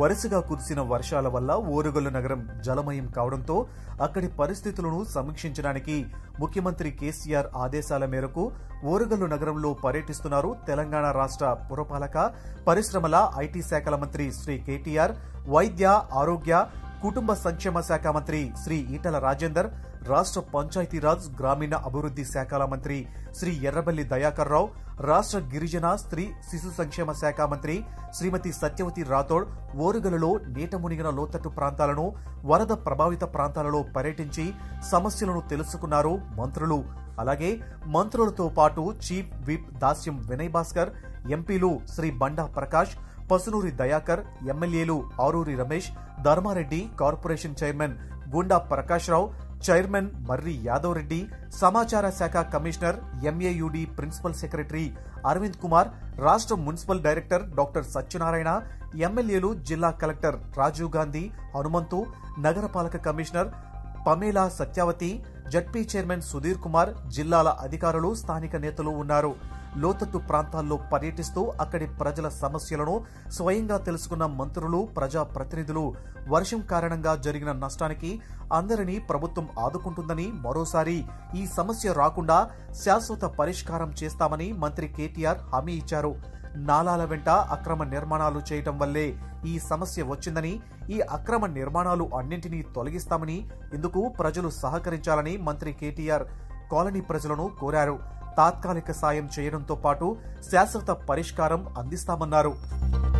వరుసగా కురిసిన వర్షాల వల్ల ఓరుగల్లు నగరం జలమయం కావడంతో అక్కడి పరిస్థితులను సమీక్షించడానికి ముఖ్యమంత్రి కేసీఆర్ ఆదేశాల మేరకు ఓరుగల్లు నగరంలో పర్యటిస్తున్నారు తెలంగాణ రాష్ట్ర పురపాలక పరిశ్రమల ఐటీ శాఖల మంత్రి శ్రీ కేటీఆర్ వైద్య ఆరోగ్య కుటుంబ సంక్షేమ శాఖ మంత్రి శ్రీ ఈటల రాజేందర్ రాష్ట్ర పంచాయతీరాజ్ గ్రామీణ అభివృద్ధి శాఖల మంత్రి శ్రీ ఎర్రబెల్లి దయాకర్ రావు రాష్ట్ర గిరిజన స్త్రీ శిశు సంక్షేమ శాఖ మంత్రి శ్రీమతి సత్యవతి రాథోడ్ ఓరుగలలో నీట మునిగిన లోతట్టు ప్రాంతాలను వరద ప్రభావిత ప్రాంతాలలో పర్యటించి సమస్యలను తెలుసుకున్నారు మంత్రులు అలాగే మంత్రులతో పాటు చీఫ్ విప్ దాస్యం వినయ్ భాస్కర్ ఎంపీలు శ్రీ బండా ప్రకాష్ పసునూరి దయాకర్ ఎమ్మెల్యేలు Aruri Ramesh Dharmareddy corporation chairman Gunda Prakash Rao chairman Marri Yadav Reddy సమాచార శాఖ commissioner MAUD principal secretary Arvind Kumar రాష్ట్ర మున్సిపల్ డైరెక్టర్ డాక్టర్ సత్యనారాయణ ఎమ్మెల్యేలు జిల్లా కలెక్టర్ రాజీవ్ గాంధీ హనుమంతు నగరపాలక commissioner Pamela Satyavathi ZP chairman Sudheer Kumar జిల్లాల అధికారులు స్థానిక నేతలు ఉన్నారు లోతట్టు ప్రాంతాల్లో పర్యటిస్తూ అక్కడి ప్రజల సమస్యలను స్వయంగా తెలుసుకున్న మంత్రులు ప్రజా ప్రతినిధులు వర్షం కారణంగా జరిగిన నష్టానికి అందరినీ ప్రభుత్వం ఆదుకుంటుందని మరోసారి ఈ సమస్య రాకుండా శాశ్వత పరిష్కారం చేస్తామని మంత్రి కేటీఆర్ హామీ ఇచ్చారు నాలాల వెంట అక్రమ నిర్మాణాలు చేయటం వల్లే ఈ సమస్య వచ్చిందని ఈ అక్రమ నిర్మాణాలు అన్నింటినీ తొలగిస్తామని ఇందుకు ప్రజలు సహకరించాలని మంత్రి కేటీఆర్ కాలనీ ప్రజలను కోరారు తాత్కాలిక సాయం చేయడంతో పాటు శాశ్వత పరిష్కారం అందిస్తామన్నారు